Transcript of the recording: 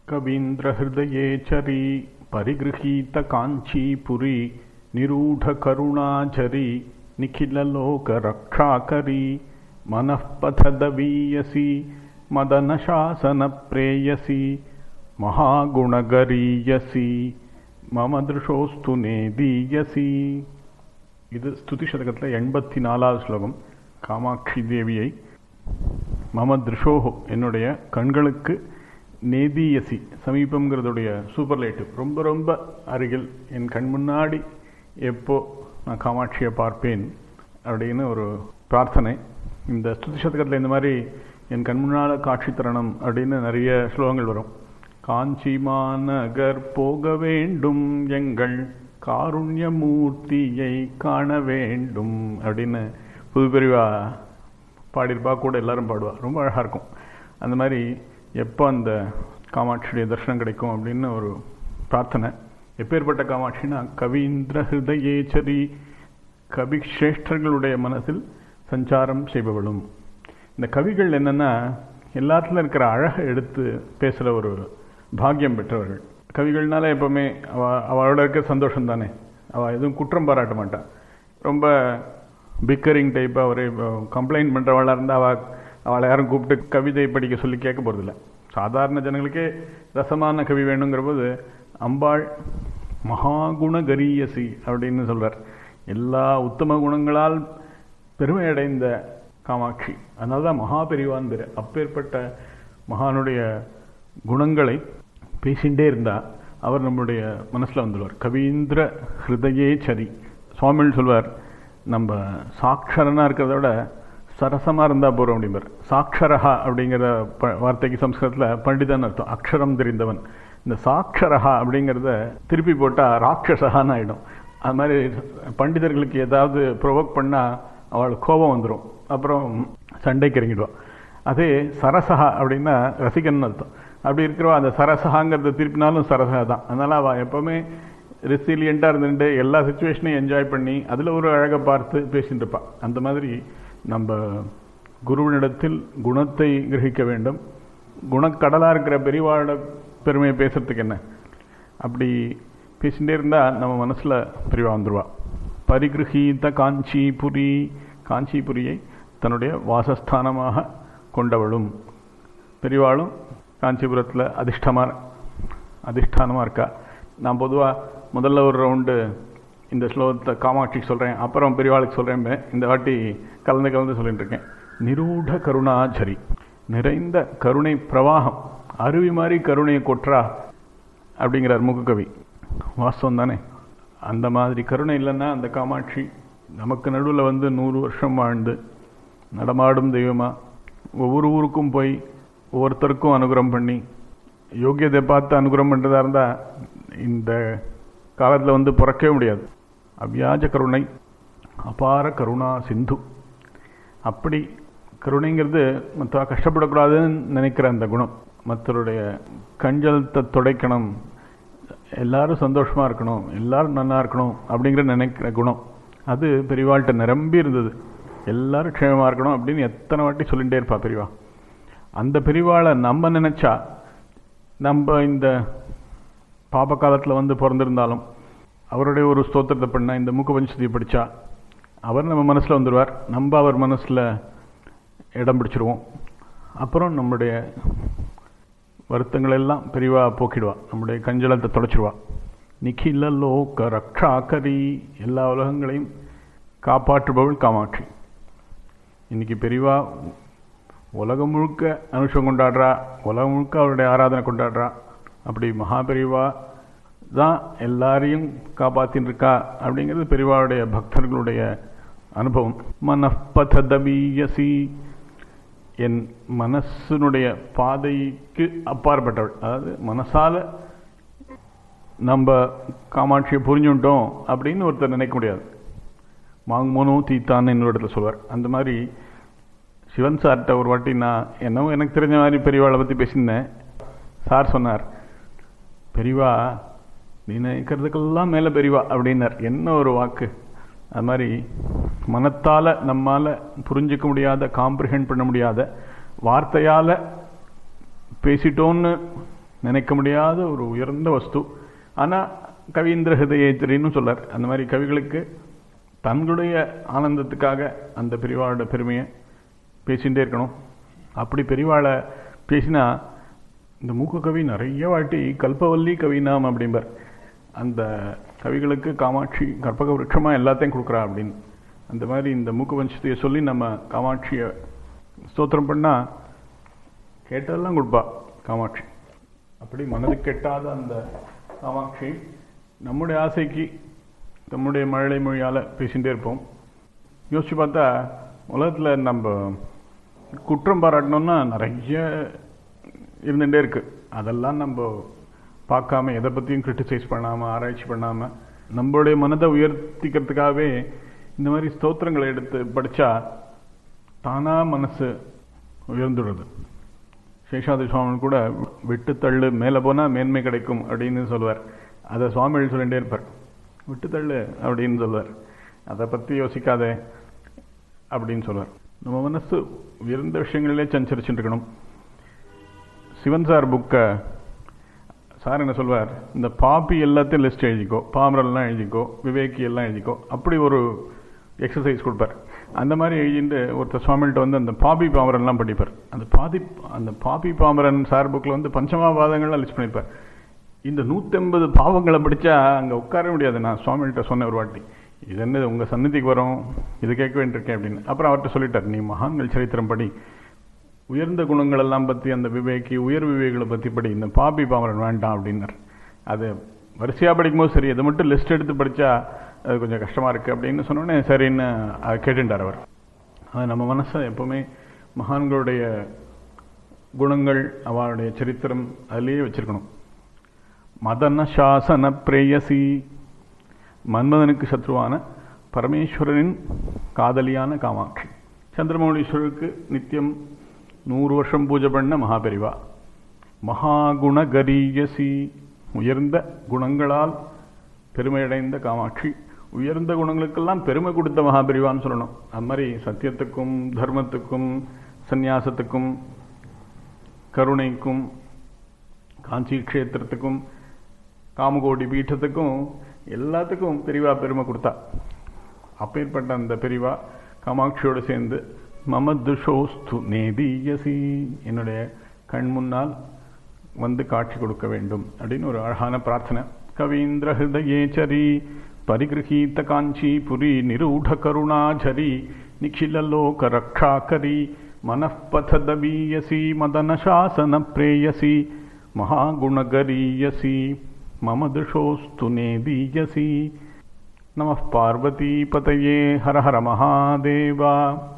कवीन्द्रहृदये चरी परिगृहीतकाञ्चीपुरी निरूढकरुणाचरी निखिललोकरक्षाकरी मनःपथदवीयसी मदनशासनप्रेयसी மகாகுணகரீயசி மம திருஷோஸ்து நேதீயசி இது ஸ்துதி சதகத்தில் எண்பத்தி நாலாவது ஸ்லோகம் காமாட்சி தேவியை மம திருஷோஹோ என்னுடைய கண்களுக்கு நேதீயசி சமீபங்கிறதுடைய சூப்பர்லேட்டிவ் ரொம்ப ரொம்ப அருகில் என் கண் முன்னாடி எப்போ நான் காமாட்சியை பார்ப்பேன் அப்படின்னு ஒரு பிரார்த்தனை இந்த ஸ்துதி சதகத்தில் இந்த மாதிரி என் கண் முன்னால் காட்சி தரணும் அப்படின்னு நிறைய ஸ்லோகங்கள் வரும் காஞ்சி மாநகர் போக வேண்டும் எங்கள் காருண்யமூர்த்தியை காண வேண்டும் அப்படின்னு புதுப்பிரிவா பாடியிருப்பா கூட எல்லாரும் பாடுவா ரொம்ப அழகாக இருக்கும் அந்த மாதிரி எப்போ அந்த காமாட்சியுடைய தரிசனம் கிடைக்கும் அப்படின்னு ஒரு பிரார்த்தனை எப்பேற்பட்ட காமாட்சினா கவீந்திர ஹிருதயேச்சரி கவி சிரேஷ்டர்களுடைய மனசில் சஞ்சாரம் செய்பவளும் இந்த கவிகள் என்னென்னா எல்லாத்துல இருக்கிற அழகை எடுத்து பேசுகிற ஒரு பாக்கியம் பெற்றவர்கள் கவிகள்னால எப்பவுமே அவ அவளோட இருக்க சந்தோஷம் தானே அவள் எதுவும் குற்றம் பாராட்ட மாட்டான் ரொம்ப பிக்கரிங் டைப்பாக ஒரு கம்ப்ளைண்ட் பண்ணுறவளாக இருந்தால் அவள் அவளை யாரும் கூப்பிட்டு கவிதை படிக்க சொல்லி கேட்க போகிறதில்ல சாதாரண ஜனங்களுக்கே ரசமான கவி வேணுங்கிற போது அம்பாள் மகாகுணகரியசி அப்படின்னு சொல்கிறார் எல்லா உத்தம குணங்களால் பெருமை அடைந்த காமாட்சி அதனால தான் மகா பெரிவான் பேர் அப்பேற்பட்ட மகானுடைய குணங்களை பேசிகிட்டே இருந்தால் அவர் நம்முடைய மனசில் வந்துடுவார் கவீந்திர ஹிருதயே சரி சுவாமிகள் சொல்வார் நம்ம சாட்சரனாக இருக்கிறத விட சரசமாக இருந்தால் போகிறோம் அப்படிம்பார் சாட்சரஹா அப்படிங்கிற ப வார்த்தைக்கு சம்ஸ்கிருதத்தில் பண்டிதன் அர்த்தம் அக்ஷரம் தெரிந்தவன் இந்த சாட்சரஹா அப்படிங்கிறத திருப்பி போட்டால் ராட்சசகான்னு ஆகிடும் அது மாதிரி பண்டிதர்களுக்கு ஏதாவது ப்ரொவோக் பண்ணால் அவளுக்கு கோபம் வந்துடும் அப்புறம் சண்டைக்கு இறங்கிடுவான் அதே சரசகா அப்படின்னா ரசிகன் அர்த்தம் அப்படி இருக்கிறவா அந்த சரசகாங்கிறத திருப்பினாலும் சரசகா தான் அதனால் அவள் எப்போவுமே ரெசிலியண்ட்டாக இருந்துட்டு எல்லா சுச்சுவேஷனையும் என்ஜாய் பண்ணி அதில் ஒரு அழகை பார்த்து பேசிட்டு இருப்பாள் அந்த மாதிரி நம்ம குருவினிடத்தில் குணத்தை கிரகிக்க வேண்டும் குணக்கடலாக இருக்கிற பெரியவாழ பெருமையை பேசுறதுக்கு என்ன அப்படி பேசிகிட்டே இருந்தால் நம்ம மனசில் பெரியவா வந்துடுவா பரிகிரகீத காஞ்சிபுரி காஞ்சிபுரியை தன்னுடைய வாசஸ்தானமாக கொண்டவளும் பெரியவாளும் காஞ்சிபுரத்தில் அதிர்ஷ்டமாக அதிஷ்டானமாக இருக்கா நான் பொதுவாக முதல்ல ஒரு ரவுண்டு இந்த ஸ்லோகத்தை காமாட்சிக்கு சொல்கிறேன் அப்புறம் பெரியவாளுக்கு சொல்கிறேன் இந்த வாட்டி கலந்து கலந்து சொல்லிட்டு இருக்கேன் நிரூட கருணாச்சரி நிறைந்த கருணை பிரவாகம் அருவி மாதிரி கருணையை கொற்றா அப்படிங்கிறார் முகக்கவி வாஸ்தவம் தானே அந்த மாதிரி கருணை இல்லைன்னா அந்த காமாட்சி நமக்கு நடுவில் வந்து நூறு வருஷம் வாழ்ந்து நடமாடும் தெய்வமாக ஒவ்வொரு ஊருக்கும் போய் ஒவ்வொருத்தருக்கும் அனுகிரகம் பண்ணி யோகியதை பார்த்து அனுகிரகம் பண்ணுறதா இருந்தால் இந்த காலத்தில் வந்து பிறக்கவே முடியாது அவ்யாஜ கருணை அபார கருணா சிந்து அப்படி கருணைங்கிறது மற்ற கஷ்டப்படக்கூடாதுன்னு நினைக்கிற அந்த குணம் மற்றவருடைய கஞ்சலத்தை துடைக்கணும் எல்லாரும் சந்தோஷமாக இருக்கணும் எல்லாரும் நல்லா இருக்கணும் அப்படிங்கிற நினைக்கிற குணம் அது பெரியவாள்கிட்ட நிரம்பி இருந்தது எல்லாரும் க்ஷேமமாக இருக்கணும் அப்படின்னு எத்தனை வாட்டி சொல்லிகிட்டே இருப்பா பெரியவா அந்த பெரியவாளை நம்ம நினச்சா நம்ம இந்த பாப காலத்தில் வந்து பிறந்திருந்தாலும் அவருடைய ஒரு ஸ்தோத்திரத்தை பண்ண இந்த மூக்க பஞ்சதியை படித்தா அவர் நம்ம மனசில் வந்துடுவார் நம்ம அவர் மனசில் இடம் பிடிச்சிருவோம் அப்புறம் நம்முடைய வருத்தங்கள் எல்லாம் பெரியவா போக்கிடுவா நம்முடைய கஞ்சலத்தை தொடச்சிடுவா நிখিல லோக ரக்ஷாக்கரி எல்லா உலகங்களையும் காப்பாற்றுபவள் காமாட்சி இன்னைக்கு பெரியவா உலகம் முழுக்க அனுஷம் கொண்டாடுறா உலகம் முழுக்க அவருடைய ஆராதனை கொண்டாடுறா அப்படி மகா பெரியவா தான் எல்லாரையும் காப்பாத்தின்னு இருக்கா அப்படிங்கிறது பெரியவாவுடைய பக்தர்களுடைய அனுபவம் மனப்பதபீயசி என் மனசனுடைய பாதைக்கு அப்பாற்பட்டவள் அதாவது மனசால நம்ம காமாட்சியை புரிஞ்சுட்டோம் அப்படின்னு ஒருத்தர் நினைக்க முடியாது மாங்மோனோ தீத்தான்னு இன்னொரு இடத்துல சொல்வார் அந்த மாதிரி சிவன் சார்கிட்ட ஒரு வாட்டி நான் என்னவோ எனக்கு தெரிஞ்ச மாதிரி பெரியவாளை பற்றி பேசியிருந்தேன் சார் சொன்னார் பெரியவா நீ நினைக்கிறதுக்கெல்லாம் மேலே பெரியவா அப்படின்னார் என்ன ஒரு வாக்கு அது மாதிரி மனத்தால் நம்மால் புரிஞ்சிக்க முடியாத காம்ப்ரிஹெண்ட் பண்ண முடியாத வார்த்தையால் பேசிட்டோன்னு நினைக்க முடியாத ஒரு உயர்ந்த வஸ்து ஆனால் கவீந்திர ஹிருதயேச்சரின்னு சொல்லார் அந்த மாதிரி கவிகளுக்கு தங்களுடைய ஆனந்தத்துக்காக அந்த பெரியவாளோட பெருமையை பேசிகிட்டே இருக்கணும் அப்படி பெரியவாளை பேசினா இந்த மூக்கு கவி நிறைய வாட்டி கல்பவல்லி கவினாம் அப்படிம்பார் அந்த கவிகளுக்கு காமாட்சி கற்பக விருட்சமாக எல்லாத்தையும் கொடுக்குறா அப்படின்னு அந்த மாதிரி இந்த மூக்கு வம்சத்தையை சொல்லி நம்ம காமாட்சியை ஸ்தோத்திரம் பண்ணால் கேட்டதெல்லாம் கொடுப்பா காமாட்சி அப்படி மனதுக்கு கெட்டாத அந்த காமாட்சி நம்முடைய ஆசைக்கு நம்முடைய மழலை மொழியால் பேசிகிட்டே இருப்போம் யோசிச்சு பார்த்தா உலகத்தில் நம்ம குற்றம் பாராட்டணும்னா நிறைய இருந்துகிட்டே இருக்கு அதெல்லாம் நம்ம பார்க்காம எதை பற்றியும் கிரிட்டிசைஸ் பண்ணாமல் ஆராய்ச்சி பண்ணாமல் நம்மளுடைய மனதை உயர்த்திக்கிறதுக்காகவே இந்த மாதிரி ஸ்தோத்திரங்களை எடுத்து படித்தா தானாக மனசு உயர்ந்துடுறது சேஷாதி சுவாமி கூட விட்டு தள்ளு மேலே போனால் மேன்மை கிடைக்கும் அப்படின்னு சொல்லுவார் அதை சுவாமிகள் சொல்லிகிட்டே இருப்பார் விட்டு தள்ளு அப்படின்னு சொல்லுவார் அதை பற்றி யோசிக்காதே அப்படின்னு சொல்லுவார் நம்ம மனசு உயர்ந்த விஷயங்களிலே சஞ்சரிச்சுட்டு இருக்கணும் சிவன் சார் புக்கை சார் என்ன சொல்வார் இந்த பாப்பி எல்லாத்தையும் லிஸ்ட் எழுதிக்கோ பாமரெல்லாம் எழுதிக்கோ விவேக்கி எல்லாம் எழுதிக்கோ அப்படி ஒரு எக்ஸசைஸ் கொடுப்பார் அந்த மாதிரி எழுதிட்டு ஒருத்தர் சுவாமிகிட்ட வந்து அந்த பாபி பாமரன்லாம் படிப்பார் அந்த பாதி அந்த பாபி பாமரன் சார் புக்கில் வந்து பஞ்சமாபாதங்கள்லாம் லிஸ்ட் பண்ணிப்பார் இந்த நூற்றம்பது பாவங்களை படித்தா அங்கே உட்கார முடியாது நான் சுவாமிகிட்ட சொன்ன ஒரு வாட்டி இது என்ன உங்கள் சந்நிதிக்கு வரும் இது கேட்க வேண்டியிருக்கேன் அப்படின்னு அப்புறம் அவர்கிட்ட சொல்லிட்டார் நீ மகான்கள் சரித்திரம் படி உயர்ந்த குணங்கள் எல்லாம் பற்றி அந்த விவேக்கி உயர் விவேகளை பற்றி படி இந்த பாபி பாமரன் வேண்டாம் அப்படின்னார் அது வரிசையாக படிக்கும்போது சரி அதை மட்டும் லிஸ்ட் எடுத்து படித்தா அது கொஞ்சம் கஷ்டமாக இருக்குது அப்படின்னு சொன்னோடனே சரின்னு அதை கேட்டுட்டார் அவர் அது நம்ம மனசை எப்போவுமே மகான்களுடைய குணங்கள் அவளுடைய சரித்திரம் அதிலேயே வச்சிருக்கணும் மதன சாசன பிரேயசி மன்மதனுக்கு சத்ருவான பரமேஸ்வரனின் காதலியான காமாட்சி சந்திரமௌலீஸ்வரருக்கு நித்தியம் நூறு வருஷம் பூஜை பண்ண மகாபெரிவா மகாகுணகரீயசி உயர்ந்த குணங்களால் பெருமையடைந்த காமாட்சி உயர்ந்த குணங்களுக்கெல்லாம் பெருமை கொடுத்த மகாபெரிவான்னு சொல்லணும் அது மாதிரி சத்தியத்துக்கும் தர்மத்துக்கும் சந்நியாசத்துக்கும் கருணைக்கும் காஞ்சி க்ஷேத்திரத்துக்கும் காமகோடி பீட்டத்துக்கும் எல்லாத்துக்கும் பெரிவா பெருமை கொடுத்தா அப்பேற்பட்ட அந்த பெரிவா காமாட்சியோடு சேர்ந்து மம துஷோஸ்து நேதீயசி என்னுடைய கண் முன்னால் வந்து காட்சி கொடுக்க வேண்டும் அப்படின்னு ஒரு அழகான பிரார்த்தனை கவீந்திர ஹிருதயேச்சரி பரிகிரகீத காஞ்சி புரி நிரூಢ கருணாச்சரி நிಖಿಲಲೋಕ ರಕ್ಷಾಕರಿ ಮನಃಪಥದವೀಯಸಿ ಮದನ ಶಾಸನ ಪ್ರೇಯಸಿ ಮಹಾಗುಣಗರೀಯಸಿ ಮಮ ದೃಶೋಸ್ತು ನೇದೀಯಸಿ ನಮಃ ಪಾರ್ವತೀಪತಯೇ ಹರ ಹರ ಮಹಾದೇವ